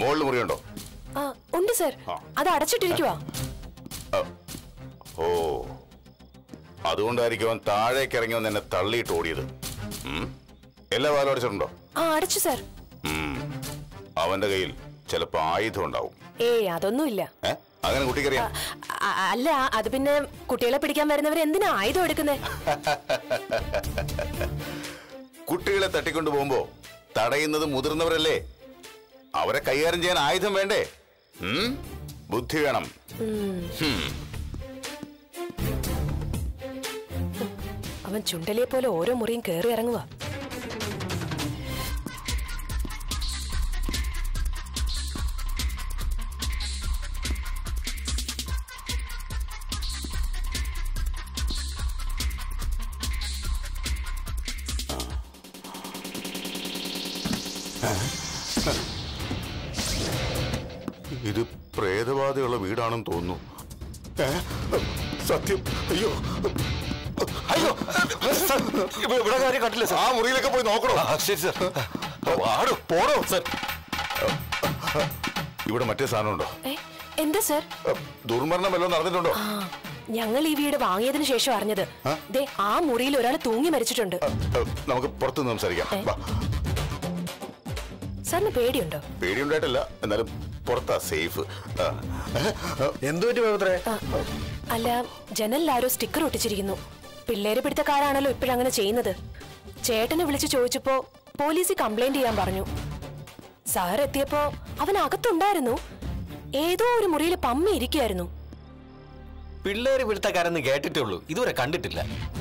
മുകളിൽ മുറിയുണ്ടോ ആ ഉണ്ട് സർ ആ. അത് അടച്ചിട്ടിരിക്കുവാ ഓ അതുകൊണ്ടായിരിക്കും അവൻ താഴേക്ക് ഇറങ്ങി വന്ന് എന്നെ തള്ളിയിട്ട് ഓടിയത് ഉം? എല്ലാ വാലും അടിച്ചിട്ടുണ്ടോ ആ അടച്ചു സർ ഉം. അവന്റെ കയ്യിൽ ചിലപ്പോ ആയുധം ഉണ്ടാവും ഏയ് അതൊന്നുമില്ല ഏ അങ്ങനെ കുട്ടിക്കറിയാം അ- അല്ല അത് പിന്നെ കുട്ടികളെ പിടിക്കാൻ വരുന്നവർ എന്തിനാ ആയുധം എടുക്കുന്നേ കുട്ടികളെ തട്ടിക്കൊണ്ടു പോകുമ്പോ തടയുന്നത് മുതിർന്നവരല്ലേ അവരെ കൈകാര്യം ചെയ്യാൻ ആയുധം വേണ്ടേ ഉം? ബുദ്ധി വേണം ഹും. അവൻ ചുണ്ടലിയെ പോലെ ഓരോ മുറിയും കയറി ഇറങ്ങുക ഇത് പ്രേതബാധയുള്ള വീടാണെന്ന് തോന്നുന്നു ഏ? സത്യം അയ്യോ അയ്യോ സർ, ഇവിടെ ഇവിടെ കാര്യം കണ്ടില്ല ആ സാർ മുറിയിലൊക്കെ പോയി നോക്കണോ ആ, ശരി സാർ ആടോ പോടോ സാർ ഇവിടെ മറ്റേ സാധനം ഉണ്ടോ ഏ എന്താ സർ ദുർമരണം വല്ലതും നടന്നിട്ടുണ്ടോ ആ ഞങ്ങൾ ഈ വീട് വാങ്ങിയതിനു ശേഷം അറിഞ്ഞത് ദേ ആ മുറിയിൽ ഒരാൾ തൂങ്ങി മരിച്ചിട്ടുണ്ട് ഏ, നമുക്ക് പുറത്തുനിന്ന് സംസാരിക്കാം ഏ? വാ. സാറിന് പേടിയുണ്ടോ പേടിയുണ്ടായിട്ടില്ല എന്നാലും പുറത്താ സേഫ് ആ. എന്തു പറ്റി പവിത്രേ ആ, അല്ല ജനലിൽ ആരോ സ്റ്റിക്കർ ഒട്ടിച്ചിരിക്കുന്നു പിള്ളേര് പിടുത്തക്കാരാണല്ലോ ഇപ്പോഴങ്ങനെ ചെയ്യുന്നത് ചേട്ടനെ വിളിച്ചു ചോദിച്ചപ്പോ പോലീസിൽ കംപ്ലൈന്റ് ചെയ്യാൻ പറഞ്ഞു സാർ എത്തിയപ്പോ അവൻ അകത്തുണ്ടായിരുന്നു ഏതോ ഒരു മുറിയിൽ പമ്മി ഇരിക്കുകയായിരുന്നു പിള്ളേര് പിടുത്തക്കാരെന്ന് കേട്ടിട്ടേ ഉള്ളൂ ഇതുവരെ കണ്ടിട്ടില്ല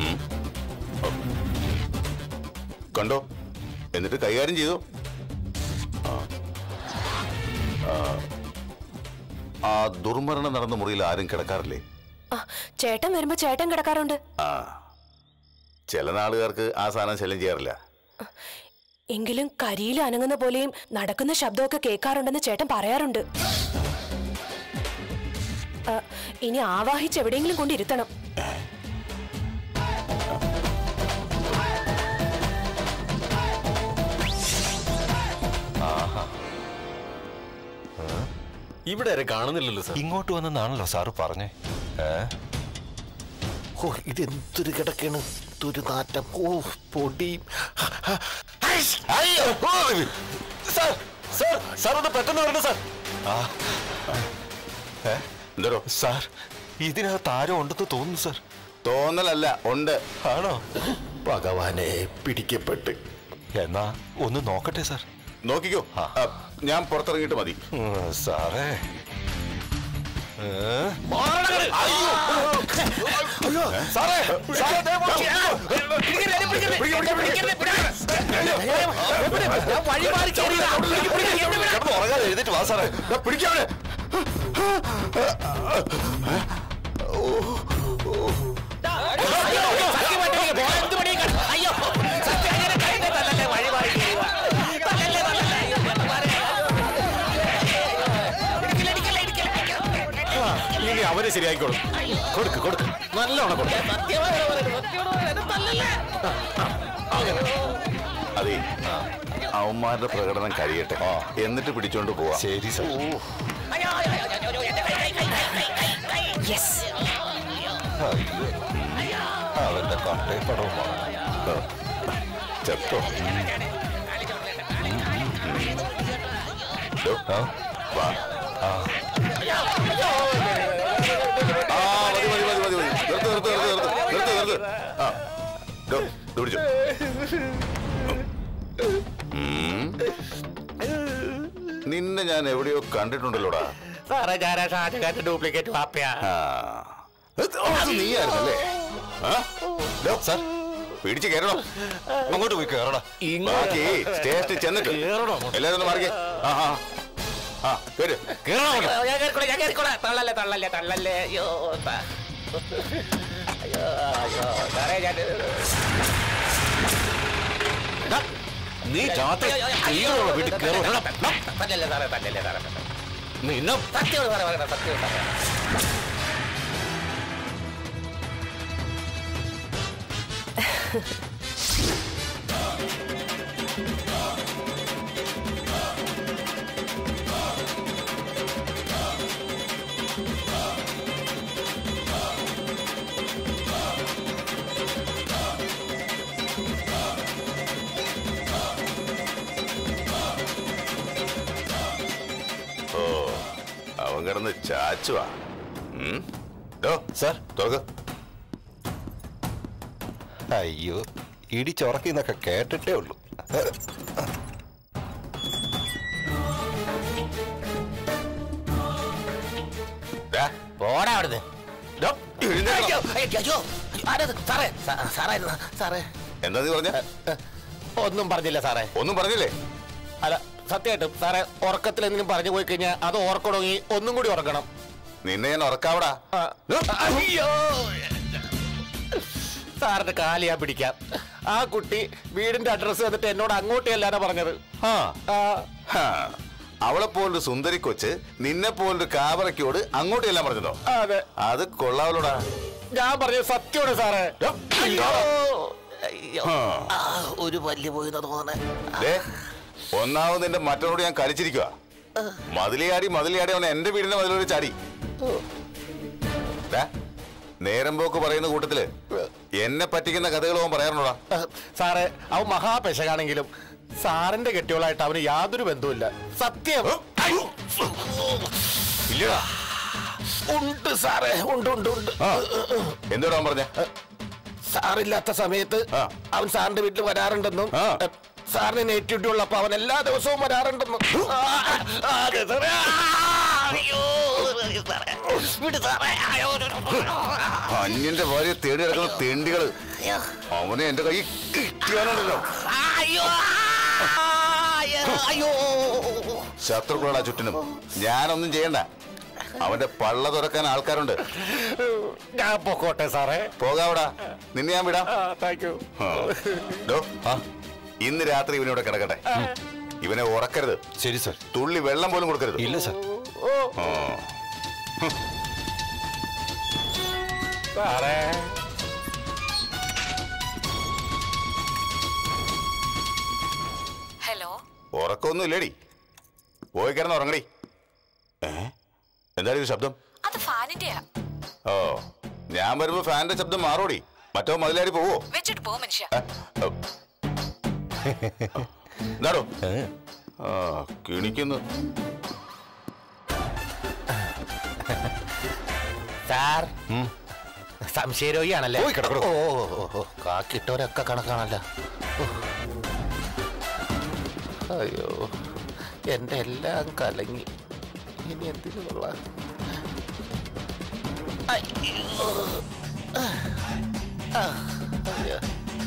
കണ്ടോ എന്നിട്ട് കൈകാര്യം ചെയ്തു ആ. ആ. ആ ദുർമരണം നടന്ന മുറിയിൽ ആരും കിടക്കാറില്ലേ ആ ചേട്ടൻ വരുമ്പോ ചേട്ടൻ കിടക്കാറുണ്ട് ആ ചില നാളുകാർക്ക് ആ സാധനം ശല്യം ചെയ്യാറില്ല എങ്കിലും കരിയിൽ അനങ്ങുന്ന പോലെയും നടക്കുന്ന ശബ്ദമൊക്കെ കേൾക്കാറുണ്ടെന്ന് ചേട്ടൻ പറയാറുണ്ട് ആ, ഇനി ആവാഹിച്ച് എവിടെയെങ്കിലും കൊണ്ടിരുത്തണം ഇവിടെ ആരും കാണുന്നില്ലല്ലോ സാർ ഇങ്ങോട്ട് വന്നെന്നാണല്ലോ സാറ് പറഞ്ഞേ ഏ ഓ ഇതെന്തൊരു കിടക്കാണ് എന്തൊരു നാറ്റം ഓ പൊടി അയ്യോ ഓ, സാർ സാർ സാർ ഒന്ന് പെട്ടെന്ന് വരണം സാർ എന്തോ സാർ ഇതിനകത്ത് ആരോ ഉണ്ടെന്ന് തോന്നുന്നു സാർ തോന്നലല്ല ഉണ്ട് ആണോ ഭഗവാനെ പിടിക്കപ്പെട്ട് എന്നാ ഒന്ന് നോക്കട്ടെ സാർ നോക്കിക്കോ ആ. ആ, ഞാൻ പുറത്തിറങ്ങിയിട്ട് മതി ഉം, സാറേ ഏ? സാറേ സാറേ ദേ നോക്കി. കിടന്ന് ഉറങ്ങാതെ എഴുന്നേറ്റ് വാ സാറേ പിടിക്കാവേ ഇനി അവരെ ശരിയായിക്കോളും കൊടുക്ക് കൊടുക്ക് നല്ലോണം കൊടുക്ക് അതെ അവന്മാരുടെ പ്രകടനം കഴിയട്ടെ എന്നിട്ട് പിടിച്ചോണ്ട് പോവാ ശരി സാർ യെസ് അവന്റെ കട്ടേ പടവും ചെത്തോ ഡോ, ആ വാ. ആ, മതി, മതി, മതി, മതി, മതി. നിർത്ത്, നിർത്ത്, നിർത്ത്, നിർത്ത്, നിർത്ത്, നിർത്ത്. ആ, ഡോ, ഇത് പിടിച്ചോ. ഉം. നിന്നെ ഞാൻ എവിടെയോ കണ്ടിട്ടുണ്ടല്ലോടാ സാറേ ഞാൻ ഷാജഹാന്റെ ഡ്യൂപ്ലിക്കേറ്റ് വാപ്പയാ ആ. ഇത് ഓ, ഇത് നീയായിരുന്നല്ലേ ആ? ഡോ, സാർ പിടിച്ച് കയറണം അങ്ങോട്ട് പോയി കയറടാ ബാക്കി സ്റ്റേഷനിൽ ചെന്നിട്ട് എല്ലാവരും ഒന്ന് മാറിക്കേ ആ ആ ആ കേറ് ഞാൻ കേറിക്കോളാം ഞാൻ കേറിക്കോളാം തള്ളല്ലേ തള്ളല്ലേ തള്ളല്ലേ അയ്യോ ത- അയ്യോ അയ്യോ സാറേ ഞാൻ നീ രാത്രി സ്ത്രീകളുള്ള വീട്ടിൽ കയറും തല്ലല്ലേ സാറേ തല്ലല്ലേ സാറേ നിന്നെ സത്യം സാറേ പറയണം സത്യം സാറേ കിടന്ന് ചാച്ചുവാ ഉം. ഡോ, സാർ തുറക്ക് അയ്യോ ഇടിച്ചുറക്കുന്നൊക്കെ കേട്ടിട്ടേ ഉള്ളൂ ദാ, പോടാ അവിടുന്ന് ഡോ, എഴുന്നേൽക്കണം. അയ്യോ, അയ്യോ, അയ്യോ. ആരത്? സാറേ സാ- സാറായിരുന്നു സാറേ എന്താ നീ പറഞ്ഞ ഒന്നും പറഞ്ഞില്ല സാറേ ഒന്നും പറഞ്ഞില്ലേ അല്ല സത്യമായിട്ടും സാറേ ഉറക്കത്തിൽ എന്തെങ്കിലും പറഞ്ഞു പോയി കഴിഞ്ഞാൽ അത് ഓർക്കണമെങ്കിൽ ഒന്നും കൂടി ഉറക്കണം നിന്നെ ഞാൻ ഉറക്കാവടാ ആ. അയ്യോ സാറിന്റെ കാല് ഞാൻ പിടിക്കാം ആ കുട്ടി വീടിന്റെ അഡ്രസ്സ് തന്നിട്ട് എന്നോട് അങ്ങോട്ടേ അല്ലാതെ പറഞ്ഞത് ആ ആ, ഹാ, അവളെ പോലൊരു സുന്ദരി കൊച്ച് നിന്നെ പോലൊരു കാവറയ്ക്കോട് അങ്ങോട്ട് എല്ലാം പറഞ്ഞതോ അതെ അത് കൊള്ളാവലോടാ ഞാൻ പറഞ്ഞത് സത്യമാണ് സാറേ ഡോ, അയ്യോ അയ്യോ ആ. ആ, ഒരു പല്ല് പോയിന്ന് തോന്നണേ ദേ, ഒന്നാമത് നിന്റെ മറ്റവനോട് ഞാൻ കളിച്ചിരിക്കുക മതിലിയാടി മതിലിയാടി അവൻ എന്റെ വീടിന്റെ മതിലൊരു ചാടി ദാ, നേരം പോക്ക് പറയുന്ന കൂട്ടത്തില് എന്നെ പറ്റിക്കുന്ന കഥകൾ അവൻ പറയാറുണ്ടോടാ സാറേ അവൻ മഹാപെശകാണെങ്കിലും സാറിന്റെ കെട്ടിയോളായിട്ട് അവന് യാതൊരു ബന്ധവുമില്ല സത്യം ഇല്ലടാ ഉണ്ട് സാറേ ഉണ്ട് ഉണ്ട് ഉണ്ട് ആ എന്തോടാ അവൻ പറഞ്ഞ സാറില്ലാത്ത സമയത്ത് ആ. അവൻ സാറിന്റെ വീട്ടിൽ വരാറുണ്ടെന്നും ആ. എ, സാറിന് നേറ്റിവിറ്റി ഉള്ളപ്പോ അവൻ എല്ലാ ദിവസവും വരാറുണ്ടെന്നും ആ, ആ, അതെ സാറേ. ആ, അയ്യോ, സാറേ. വിട് സാറേ. അയ്യോ, അന്യന്റെ ഭാര്യ തേടി കിടക്കുന്ന തെണ്ടികള് അയ്യോ. അവനെ എന്റെ കൈ കിട്ടിയാലുണ്ടല്ലോ അയ്യോ അയ്യോ ശത്രുക്കളാ ചുറ്റിനും ഞാനൊന്നും ചെയ്യണ്ട അവന്റെ പള്ള തുറക്കാൻ ആൾക്കാരുണ്ട് ഞാൻ പൊക്കോട്ടെ സാറേ പോകാവടാ നിന്നെ ഞാൻ വിടാം ആ താങ്ക് യു ആ. ഡോ, ഇന്ന് രാത്രി ഇവനിവിടെ കിടക്കട്ടെ ഇവനെ ഉറക്കരുത് ശരി സാർ തുള്ളി വെള്ളം പോലും കൊടുക്കരുത് ഇല്ല സാർ ആ. സാറേ ഹലോ ഉറക്കമൊന്നും ഇല്ലേടി പോയി കിടന്ന് ഉറങ്ങടി ഏ എന്തായാലും ഒരു ശബ്ദം അത് ഫാനിന്റെയാ ഓ ഞാൻ വരുമ്പോ ഫാനിന്റെ ശബ്ദം മാറോടി മറ്റോ മതിലാടി പോവോ വെച്ചിട്ട് പോ മനുഷ്യ ഏ? ഓ. എന്താടോ ആ കിണിക്കുന്നു സാർ സംശയരോഗിയാണല്ലേ പോയി കിടക്കടോ. ഓ ഓ, ഓ, ഓ കാക്കിട്ടവരൊക്കെ കണക്കാണല്ലോ ഓ. അയ്യോ എന്റെ എല്ലാം കലങ്ങി ഇനി എന്തിനുള്ള അയ്യോ ആ, ആ, അയ്യോ.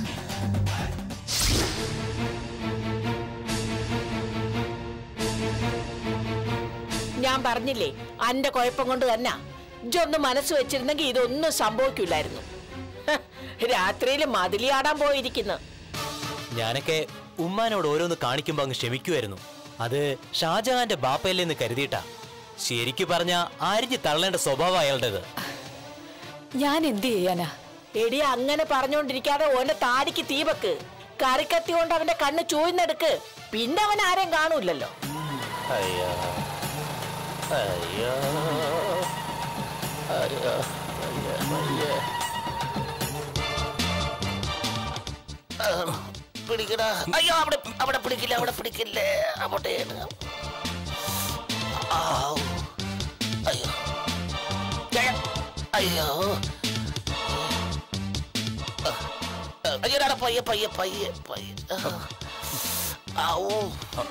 ഞാൻ പറഞ്ഞില്ലേ അന്റെ കുഴപ്പം കൊണ്ട് തന്നെ ഇജൊന്ന് മനസ്സ് വെച്ചിരുന്നെങ്കിൽ ഇതൊന്നും സംഭവിക്കില്ലായിരുന്നു രാത്രിയിൽ മതിലിയാടാൻ പോയിരിക്കുന്നു ഞാനൊക്കെ ഉമ്മാനോട് ഓരോന്ന് കാണിക്കുമ്പോ അങ്ങ് ക്ഷമിക്കുമായിരുന്നു അത് ഷാജഹാന്റെ ബാപ്പയല്ലെന്ന് കരുതിയിട്ടാ ശരിക്കു പറഞ്ഞ ആരിഞ്ഞ് തള്ളേണ്ട സ്വഭാവം അയാളുടേത് ഞാൻ എന്ത് ചെയ്യാനാ എടി അങ്ങനെ പറഞ്ഞോണ്ടിരിക്കാതെ ഓന്റെ താടിക്ക് തീവക്ക് കറിക്കത്തി കൊണ്ട് അവന്റെ കണ്ണ് ചൂഴ്ന്നെടുക്ക് പിന്നെ അവൻ ആരെയും കാണൂലല്ലോ അയ്യോ അയ്യോ അയ്യോ അയ്യോ അയ്യോ ആ, പിടിക്കടാ അയ്യോ അവിടെ അവിടെ പിടിക്കില്ല അവിടെ പിടിക്കില്ലേ അവിടെ ആവൂ. അയ്യോ അയ്യോ. അയ്യോ അയ്യോ എടാ, പയ്യെ പയ്യെ പയ്യെ പയ്യെ ആവൂ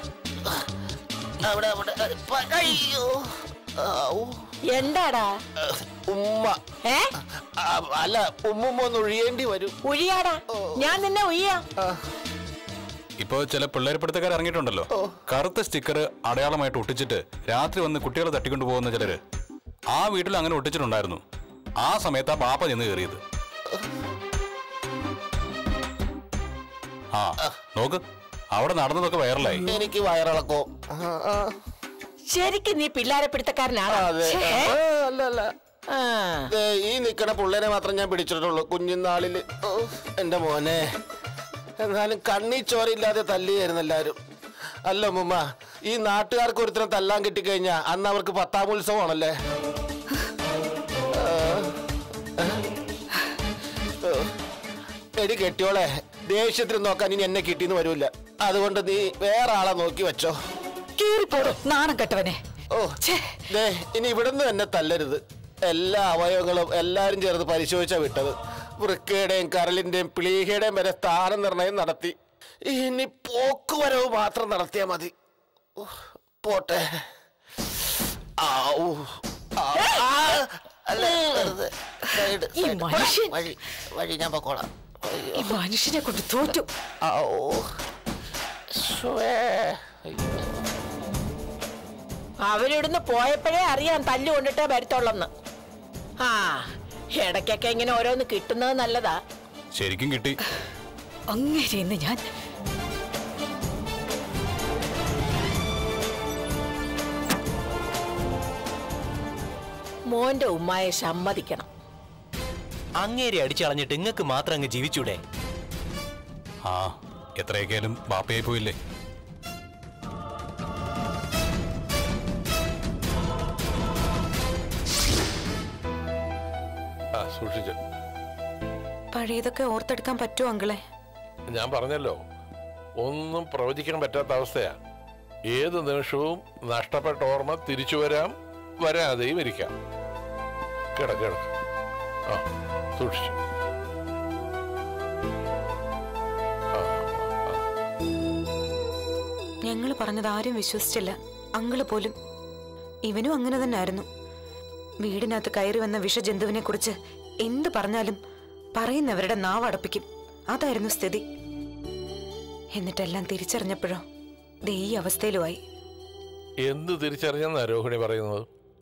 അവിടെ അവിടെ പ- അയ്യോ ആവൂ. എന്താടാ ഉമ്മ ഏ ആ, അല്ല ഉമ്മുമ്മ ഒന്ന് ഒഴിയേണ്ടി വരും ഉഴിയാടാ ഞാൻ നിന്നെ ഉയ്യാ ഇപ്പോ ചില പിള്ളേർപ്പെടുത്തക്കാർ ഇറങ്ങിയിട്ടുണ്ടല്ലോ കറുത്ത സ്റ്റിക്കർ അടയാളമായിട്ട് ഒട്ടിച്ചിട്ട് രാത്രി വന്ന് കുട്ടികളെ തട്ടിക്കൊണ്ടു പോകുന്ന ചിലര് ആ വീട്ടിൽ അങ്ങനെ ഒട്ടിച്ചിട്ടുണ്ടായിരുന്നു ആ സമയത്താ ബാപ്പ ചെന്ന് കയറിയത് ആ നോക്ക് അവിടെ നടന്നതൊക്കെ വൈറലായി എനിക്ക് വയറിളക്കോ ആ, ആ. ശരിക്കും നീ പിള്ളാരെ പിടുത്തക്കാരനാണോ അതെ ഛേ. ആ, അല്ല അല്ല ആ. ദേ, ഈ നിക്കണ പിള്ളേരെ മാത്രം ഞാൻ പിടിച്ചിട്ടുള്ളൂ കുഞ്ഞുനാളില് ഓ, എന്റെ മോനെ എന്നാലും കണ്ണീ ചോരയില്ലാതെ തല്ലിയായിരുന്നു എല്ലാരും അല്ല മുമ്മ ഈ നാട്ടുകാർക്ക് ഒരുത്തരം തല്ലാൻ കിട്ടിക്കഴിഞ്ഞാ അന്ന് അവർക്ക് പത്താം ഉത്സവമാണല്ലേ ആ, ആ, ഓ. എടി കെട്ടിയോളെ ദേഷ്യത്തിന് നോക്കാൻ ഇനി എന്നെ കിട്ടിന്ന് വരൂല അതുകൊണ്ട് നീ വേറെ ആളെ നോക്കി വെച്ചോ കീറിപ്പോടും നാണം കെട്ടവനെ ഓ ദേ ഇനി ഇവിടുന്ന് തന്നെ തല്ലരുത് എല്ലാ അവയവങ്ങളും എല്ലാരും ചേർന്ന് പരിശോധിച്ചാ വിട്ടത് വൃക്കയുടെയും കരളിന്റെയും പ്ലീഹയുടെയും വരെ സ്ഥാന നിർണയം നടത്തി ഇനി പോക്കുവരവ് മാത്രം നടത്തിയാ മതി ഓ, പോട്ടെ ആവൂ. ആ, ആ, അല്ല, വെറുതെ. സൈഡ്, ഈ സൈഡ്. മനുഷ്യൻ. വഴി വഴി ഞാൻ പൊക്കോളാം അയ്യോ. ഈ മനുഷ്യനെ കൊണ്ട് തോറ്റു ഔ. ശ്വേ. അയ്യോ. അവരിവിടുന്ന് പോയപ്പോഴേ അറിയാം തല്ലു കൊണ്ടിട്ടേ വരത്തുള്ളെന്ന് ആ ഇടയ്ക്കൊക്കെ ഇങ്ങനെ ഓരോന്ന് കിട്ടുന്നത് നല്ലതാ ശരിക്കും കിട്ടി അങ്ങനെ ഇന്ന് ഞാൻ മോന്റെ ഉമ്മായെ സമ്മതിക്കണം അങ്ങേരെ അടിച്ചളഞ്ഞിട്ട് ഇങ്ങക്ക് മാത്രം അങ്ങ് ജീവിച്ചൂടെ ആ എത്രയൊക്കെയാലും ബാപ്പയായി പോയില്ലേ ആ സൂക്ഷിച്ച് പഴയതൊക്കെ ഓർത്തെടുക്കാൻ പറ്റുമോ അങ്കിളെ ഞാൻ പറഞ്ഞല്ലോ ഒന്നും പ്രവചിക്കാൻ പറ്റാത്ത അവസ്ഥയാ ഏത് നിമിഷവും നഷ്ടപ്പെട്ട ഓർമ്മ തിരിച്ചു വരാം വരാതെയും ഇരിക്കാം കിടക്ക് കിടക്ക് ആ സൂക്ഷിച്ചു ആ, ആ. ഞങ്ങൾ പറഞ്ഞത് ആരും വിശ്വസിച്ചില്ല അങ്കിള് പോലും ഇവനും അങ്ങനെ തന്നെ ആയിരുന്നു വീടിനകത്ത് കയറി വന്ന വിഷജന്തുവിനെ കുറിച്ച് എന്ത് പറഞ്ഞാലും പറയുന്നവരുടെ നാവ് അടപ്പിക്കും അതായിരുന്നു സ്ഥിതി എന്നിട്ടെല്ലാം തിരിച്ചറിഞ്ഞപ്പോഴോ ദേ ഈ അവസ്ഥയിലുമായി എന്ത് തിരിച്ചറിഞ്ഞെന്നാ രോഹിണി പറയുന്നത്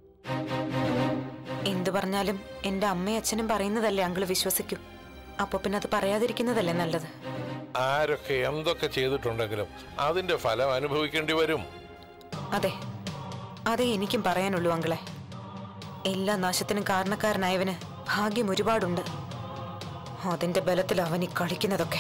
എന്തു പറഞ്ഞാലും എന്റെ അമ്മയും അച്ഛനും പറയുന്നതല്ലേ അങ്കിള് വിശ്വസിക്കൂ അപ്പൊ പിന്നെ അത് പറയാതിരിക്കുന്നതല്ലേ നല്ലത് ആരൊക്കെ എന്തൊക്കെ ചെയ്തിട്ടുണ്ടെങ്കിലും അതിന്റെ ഫലം അനുഭവിക്കേണ്ടി വരും അതെ അതേ എനിക്കും പറയാനുള്ളൂ അങ്കിളെ എല്ലാ നാശത്തിനും കാരണക്കാരനായവന് ഭാഗ്യം ഒരുപാടുണ്ട് അതിന്റെ ബലത്തിൽ അവൻ ഈ കളിക്കുന്നതൊക്കെ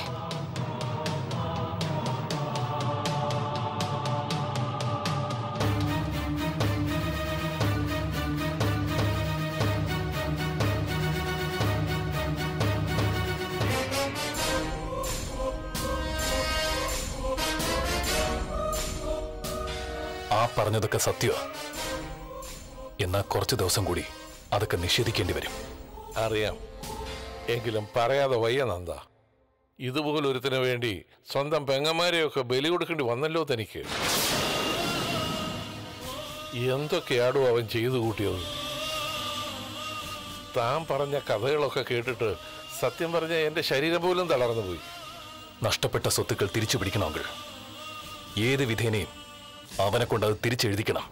ആ പറഞ്ഞതൊക്കെ സത്യമാ എന്നാ കുറച്ച് ദിവസം കൂടി അതൊക്കെ നിഷേധിക്കേണ്ടി വരും അറിയാം എങ്കിലും പറയാതെ വയ്യ നന്ദ ഇതുപോലൊരുത്തിന് വേണ്ടി സ്വന്തം പെങ്ങന്മാരെയൊക്കെ ബലി കൊടുക്കേണ്ടി വന്നല്ലോ തനിക്ക് എന്തൊക്കെയാടോ അവൻ ചെയ്തു കൂട്ടിയത് താൻ പറഞ്ഞ കഥകളൊക്കെ കേട്ടിട്ട് സത്യം പറഞ്ഞ എന്റെ ശരീരം പോലും തളർന്നു പോയി നഷ്ടപ്പെട്ട സ്വത്തുക്കൾ തിരിച്ചു പിടിക്കണമെങ്കിൽ ഏത് വിധേനയും അവനെ കൊണ്ട് അത് തിരിച്ചെഴുതിക്കണം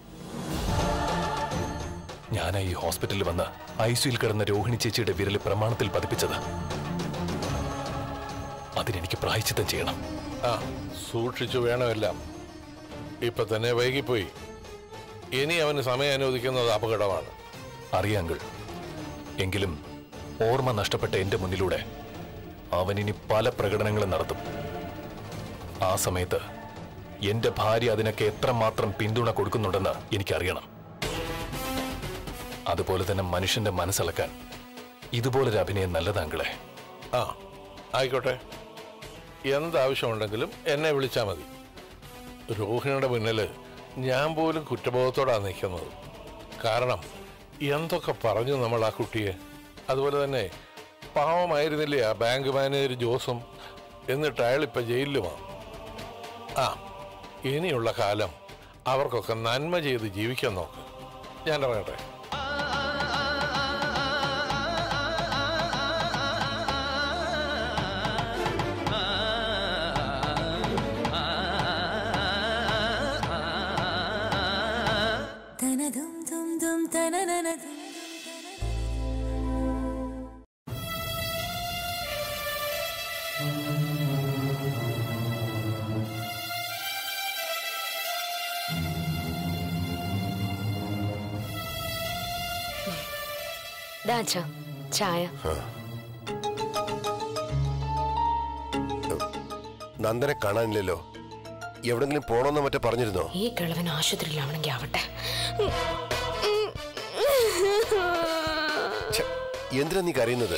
ഞാനാ ഈ ഹോസ്പിറ്റലിൽ വന്ന് ഐ സിയിൽ കിടന്ന രോഹിണി ചേച്ചിയുടെ വിരൽ പ്രമാണത്തിൽ പതിപ്പിച്ചത് അതിനെനിക്ക് പ്രായച്ചിത്തം ചെയ്യണം ആ സൂക്ഷിച്ചു വേണമെല്ലാം ഇപ്പൊ തന്നെ വൈകിപ്പോയി ഇനി അവന് സമയം അനുവദിക്കുന്നത് അപകടമാണ് അറിയാങ്കൾ എങ്കിലും ഓർമ്മ നഷ്ടപ്പെട്ട എന്റെ മുന്നിലൂടെ അവൻ ഇനി പല പ്രകടനങ്ങളും നടത്തും ആ സമയത്ത് എന്റെ ഭാര്യ അതിനൊക്കെ എത്രമാത്രം പിന്തുണ കൊടുക്കുന്നുണ്ടെന്ന് എനിക്കറിയണം അതുപോലെ തന്നെ മനുഷ്യന്റെ മനസ്സിളക്കാൻ ഇതുപോലൊരു അഭിനയം നല്ലതാങ്കളെ ആ ആയിക്കോട്ടെ എന്താവശ്യമുണ്ടെങ്കിലും എന്നെ വിളിച്ചാൽ മതി രോഹിണിയുടെ മുന്നിൽ ഞാൻ പോലും കുറ്റബോധത്തോടാണ് നിൽക്കുന്നത് കാരണം എന്തൊക്കെ പറഞ്ഞു നമ്മൾ ആ കുട്ടിയെ അതുപോലെ തന്നെ പാവമായിരുന്നില്ലേ ആ ബാങ്ക് മാനേജർ ജോസും എന്നിട്ട് അയാൾ ഇപ്പം ജയിലിലുമാണ് ആ ഇനിയുള്ള കാലം അവർക്കൊക്കെ നന്മ ചെയ്ത് ജീവിക്കാൻ നോക്ക് ഞാൻ ഇറങ്ങട്ടെ ദാച്ച ചായ നന്ദനെ കാണാനില്ലല്ലോ എവിടെങ്കിലും പോണോന്നോ മറ്റോ പറഞ്ഞിരുന്നോ ഈ കിളവൻ ആശുപത്രിയിലാവണമെങ്കിൽ ആവട്ടെ ഛെ, എന്തിനാ നീ കരയുന്നത്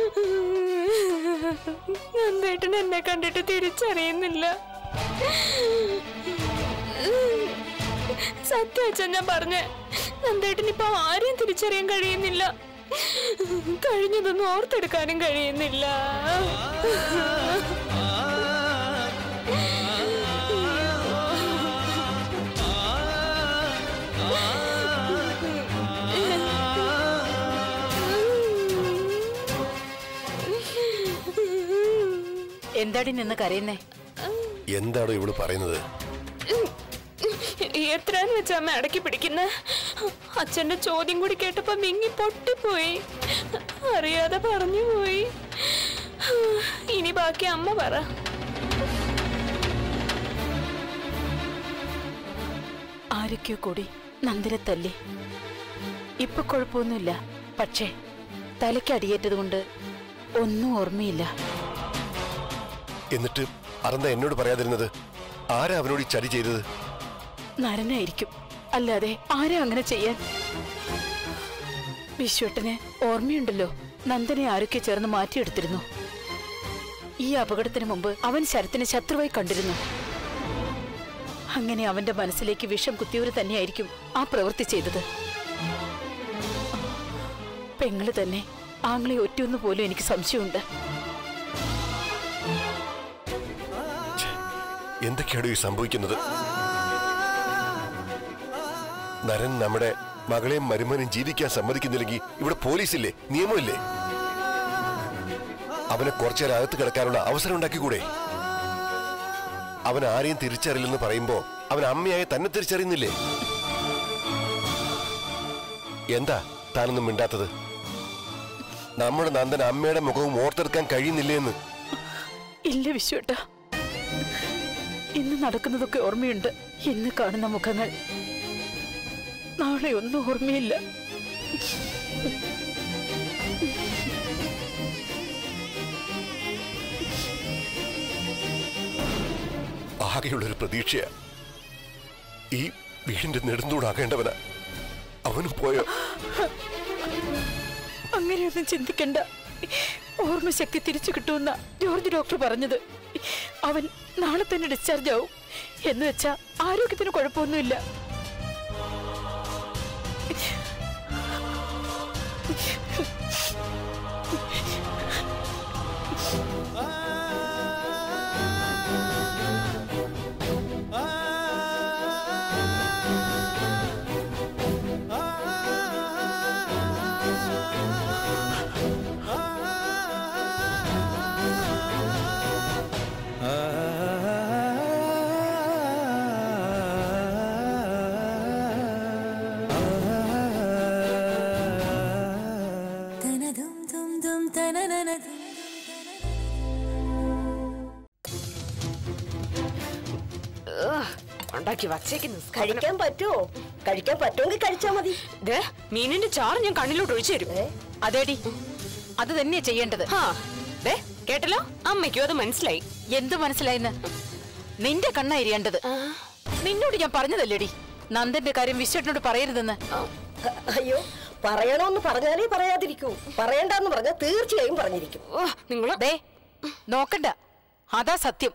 നന്ദേട്ടൻ എന്നെ കണ്ടിട്ട് തിരിച്ചറിയുന്നില്ല സത്യം അച്ഛൻ ഞാൻ പറഞ്ഞേ നന്ദേട്ടന് ഇപ്പൊ ആരെയും തിരിച്ചറിയാൻ കഴിയുന്നില്ല കഴിഞ്ഞതൊന്നും ഓർത്തെടുക്കാനും കഴിയുന്നില്ല എന്താടി നിന്ന് കരയുന്നേ എന്താണോ ഇവള് പറയുന്നത് എത്രയെന്ന് വെച്ചാ അമ്മ അടക്കി പിടിക്കുന്ന അച്ഛന്റെ ചോദ്യം കൂടി കേട്ടപ്പോ മിങ്ങി പൊട്ടിപ്പോയി അറിയാതെ പറഞ്ഞു പോയി ഇനി ബാക്കി അമ്മ പറ ആരൊക്കെയോ കൂടി നന്ദിനെ തല്ലി ഇപ്പൊ കുഴപ്പമൊന്നുമില്ല പക്ഷേ തലയ്ക്ക് അടിയേറ്റത് കൊണ്ട് ഒന്നും ഓർമ്മയില്ല എന്നിട്ട് അറന്ത എന്നോട് പറയാതിരുന്നത് ആരാ അവനോട് ഈ ചതി ചെയ്തത് നരനായിരിക്കും അല്ലാതെ ആരാ അങ്ങനെ ചെയ്യാൻ വിശ്വട്ടന് ഓർമ്മയുണ്ടല്ലോ നന്ദനെ ആരൊക്കെ ചേർന്ന് മാറ്റിയെടുത്തിരുന്നു ഈ അപകടത്തിന് മുമ്പ് അവൻ ശരത്തിനെ ശത്രുവായി കണ്ടിരുന്നു അങ്ങനെ അവന്റെ മനസ്സിലേക്ക് വിഷം കുത്തിയവര് തന്നെയായിരിക്കും ആ പ്രവൃത്തി ചെയ്തത് പെങ്ങള് തന്നെ ആങ്ങളെ ഒറ്റയൊന്നു പോലും എനിക്ക് സംശയമുണ്ട് എന്തൊക്കെയാണോ ഈ സംഭവിക്കുന്നത് നരൻ നമ്മുടെ മകളെയും മരുമനെയും ജീവിക്കാൻ സമ്മതിക്കുന്നില്ലെങ്കിൽ ഇവിടെ പോലീസില്ലേ നിയമമില്ലേ അവനെ കുറച്ചേരം അകത്ത് കിടക്കാനുള്ള അവസരം ഉണ്ടാക്കിക്കൂടെ അവൻ ആരെയും തിരിച്ചറിയില്ലെന്ന് പറയുമ്പോ അവൻ അമ്മയായി തന്നെ തിരിച്ചറിയുന്നില്ലേ എന്താ താനൊന്നും മിണ്ടാത്തത് നമ്മുടെ നന്ദൻ അമ്മയുടെ മുഖവും ഓർത്തെടുക്കാൻ കഴിയുന്നില്ലേ എന്ന് ഇല്ല വിശ്വട്ട ഇന്ന് നടക്കുന്നതൊക്കെ ഓർമ്മയുണ്ട് ഇന്ന് കാണുന്ന മുഖങ്ങൾ നാളെ ഒന്നും ഓർമ്മയില്ല ആകെയുള്ളൊരു പ്രതീക്ഷയാ ഈ വീടിന്റെ നെടുന്തൂടാകേണ്ടവനാ അവനും പോയോ അങ്ങനെയൊന്നും ചിന്തിക്കണ്ട ഓർമ്മശക്തി തിരിച്ചു കിട്ടുമെന്ന ജോർജ് ഡോക്ടർ പറഞ്ഞത് അവൻ നാളെ തന്നെ ഡിസ്ചാർജ് ആവും എന്ന് വെച്ചാ ആരോഗ്യത്തിന് കുഴപ്പമൊന്നുമില്ല ഉണ്ടാക്കി വച്ചേക്കുന്നു കഴിക്കാൻ പറ്റുമോ കഴിക്കാൻ പറ്റുമെങ്കിൽ കഴിച്ചാ മതി ദേ, മീനിന്റെ ചാറ് ഞാൻ കണ്ണിലോട്ട് ഒഴിച്ചു തരും അതേടി അത് തന്നെയാ ചെയ്യേണ്ടത് ഹാ ദേ കേട്ടല്ലോ അമ്മയ്ക്കും അത് മനസ്സിലായി എന്ത് മനസ്സിലായിന്ന് നിന്റെ കണ്ണാ എരിയേണ്ടത് നിന്നോട് ഞാൻ പറഞ്ഞതല്ലേടി നന്ദന്റെ കാര്യം വിശ്വട്ടിനോട് പറയരുതെന്ന് അ- അയ്യോ പറയണോന്ന് പറഞ്ഞാലേ പറയാതിരിക്കൂ പറയണ്ടെന്ന് പറഞ്ഞാൽ തീർച്ചയായും പറഞ്ഞിരിക്കും നിങ്ങൾ ദേ നോക്കണ്ട അതാ സത്യം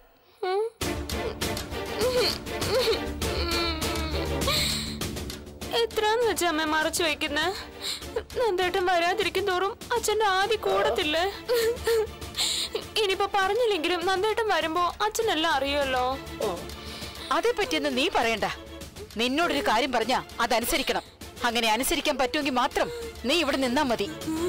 എത്രാന്ന് വെച്ചാ അമ്മ മറച്ചു വെക്കുന്നേ നന്ദേട്ടൻ വരാതിരിക്കും തോറും അച്ഛന്റെ ആദ്യ കൂടത്തില്ലേ ഇനിയിപ്പോ പറഞ്ഞില്ലെങ്കിലും നന്ദേട്ടൻ വരുമ്പോ അച്ഛനെല്ലാം അറിയുമല്ലോ അതേ പറ്റിയൊന്നും നീ പറയണ്ട നിന്നോടൊരു കാര്യം പറഞ്ഞാ അതനുസരിക്കണം അങ്ങനെ അനുസരിക്കാൻ പറ്റുമെങ്കിൽ മാത്രം നീ ഇവിടെ നിന്നാ മതി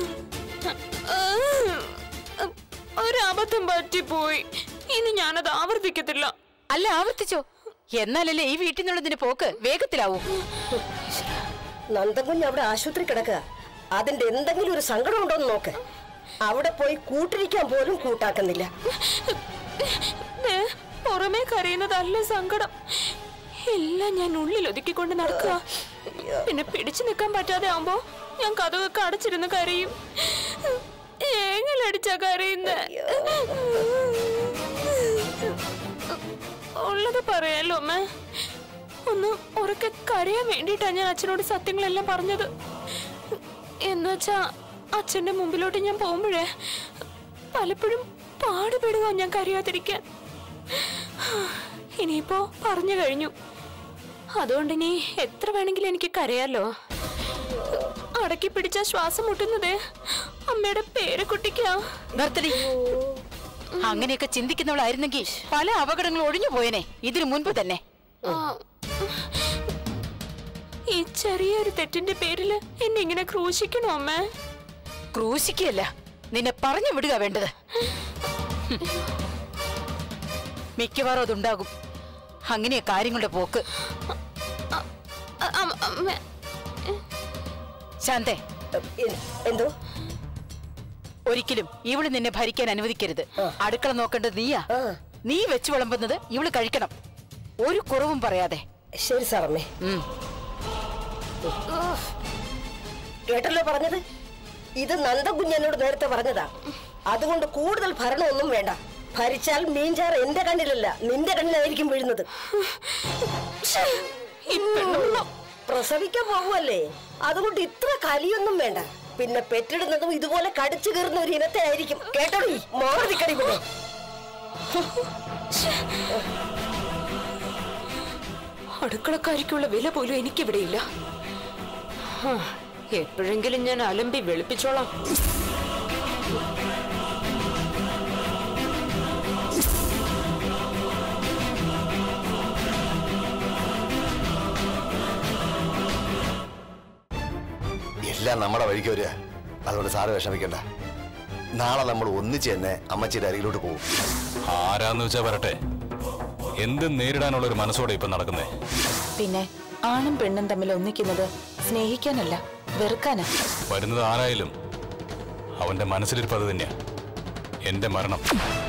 ഒരബദ്ധം പറ്റിപ്പോയി ഇനി ഞാനത് ആവർത്തിക്കത്തില്ല അല്ല ആവർത്തിച്ചോ എന്നാലല്ലേ ഈ വീട്ടിൽ നിന്നുള്ളതിന്റെ പോക്ക് വേഗത്തിലാവൂ നന്ദൻകുഞ്ഞ് അവിടെ ആശുപത്രി കിടക്കുക അതിന്റെ എന്തെങ്കിലും ഒരു സങ്കടം ഉണ്ടോന്ന് നോക്ക് അവിടെ പോയി കൂട്ടിരിക്കാൻ പോലും കൂട്ടാക്കുന്നില്ല ദേ, പുറമേ കരയുന്നതല്ല സങ്കടം എല്ലാം ഞാൻ ഉള്ളിൽ ഒതുക്കിക്കൊണ്ട് നടക്കുക പിന്നെ പിടിച്ചു നിൽക്കാൻ പറ്റാതെ ആവുമ്പോ ഞാൻ കഥകൊക്കെ അടച്ചിരുന്ന് കരയും ഏങ്ങലടിച്ച കരയുന്ന ഉള്ളത് പറയാലോ അമ്മ ഒന്ന് ഉറക്കെ കരയാൻ വേണ്ടിയിട്ടാ ഞാൻ അച്ഛനോട് സത്യങ്ങളെല്ലാം പറഞ്ഞത് എന്നുവെച്ചാ അച്ഛന്റെ മുമ്പിലോട്ട് ഞാൻ പോകുമ്പോഴേ പലപ്പോഴും പാടുപെടുക ഞാൻ കരയാതിരിക്കാൻ ഇനിയിപ്പോ പറഞ്ഞു കഴിഞ്ഞു അതുകൊണ്ട് ഇനി എത്ര വേണമെങ്കിലും എനിക്ക് കരയാലോ അടക്കി പിടിച്ച ശ്വാസം മുട്ടുന്നത് അമ്മയുടെ പേരക്കുട്ടിക്കാ നിർത്തടി അങ്ങനെയൊക്കെ ചിന്തിക്കുന്നവളായിരുന്നെങ്കിൽ പല അപകടങ്ങളും ഒഴിഞ്ഞു പോയനെ ഇതിനു മുൻപ് തന്നെ ആ, ഈ ചെറിയൊരു തെറ്റിന്റെ പേരില് എന്നെ ഇങ്ങനെ ക്രൂശിക്കണോ അമ്മ ക്രൂശിക്കല്ല നിന്നെ പറഞ്ഞു വിടുക വേണ്ടത് ഹും. മിക്കവാറും അതുണ്ടാകും അങ്ങനെയാ കാര്യങ്ങളുടെ പോക്ക് അമ്മ ശാന്തേ എ- എന്തോ ഒരിക്കലും ഇവള് നിന്നെ ഭരിക്കാൻ അനുവദിക്കരുത് അടുക്കള നോക്കേണ്ടത് നീയാ നീ വെച്ച് വിളമ്പുന്നത് ഇവള് കഴിക്കണം ഒരു കുറവും പറയാതെ ശരി സാറമ്മേ ഉം. കേട്ടല്ലോ പറഞ്ഞത് ഇത് നന്ദകുഞ്ഞനോട് നേരത്തെ പറഞ്ഞതാ അതുകൊണ്ട് കൂടുതൽ ഭരണമൊന്നും വേണ്ട ഭരിച്ചാൽ മീൻചാർ എന്റെ കണ്ണിലല്ല നിന്റെ കണ്ണിലായിരിക്കും വീഴുന്നത് പ്രസവിക്കാൻ പോവുമല്ലേ അതുകൊണ്ട് ഇത്ര കലിയൊന്നും വേണ്ട പിന്നെ പെറ്റിടുന്നതും ഇതുപോലെ കടിച്ചു കയറുന്ന ഒരു ഇനത്തെ ആയിരിക്കും കേട്ടോടി മാറി നിക്കടി പിന്നെ അടുക്കളക്കാരിക്കുള്ള വില പോലും എനിക്കിവിടെയില്ല ഹാ, എപ്പോഴെങ്കിലും ഞാൻ അലമ്പി വെളുപ്പിച്ചോളാം എല്ലാം നമ്മുടെ വഴിക്ക് വരിക അതുകൊണ്ട് സാറ് വിഷമിക്കണ്ട നാളെ നമ്മൾ ഒന്നിച്ച് തന്നെ അമ്മച്ചിയുടെ അരികിലോട്ട് പോകും ആരാന്ന് വെച്ചാ വരട്ടെ എന്ത് നേരിടാനുള്ള ഒരു മനസ്സോടെ ഇപ്പൊ നടക്കുന്നേ പിന്നെ ആണും പെണ്ണും തമ്മിൽ ഒന്നിക്കുന്നത് സ്നേഹിക്കാനല്ല വെറുക്കാനാ വരുന്നത് ആരായാലും അവന്റെ മനസ്സിലിരിപ്പ് അത് തന്നെയാ എന്റെ മരണം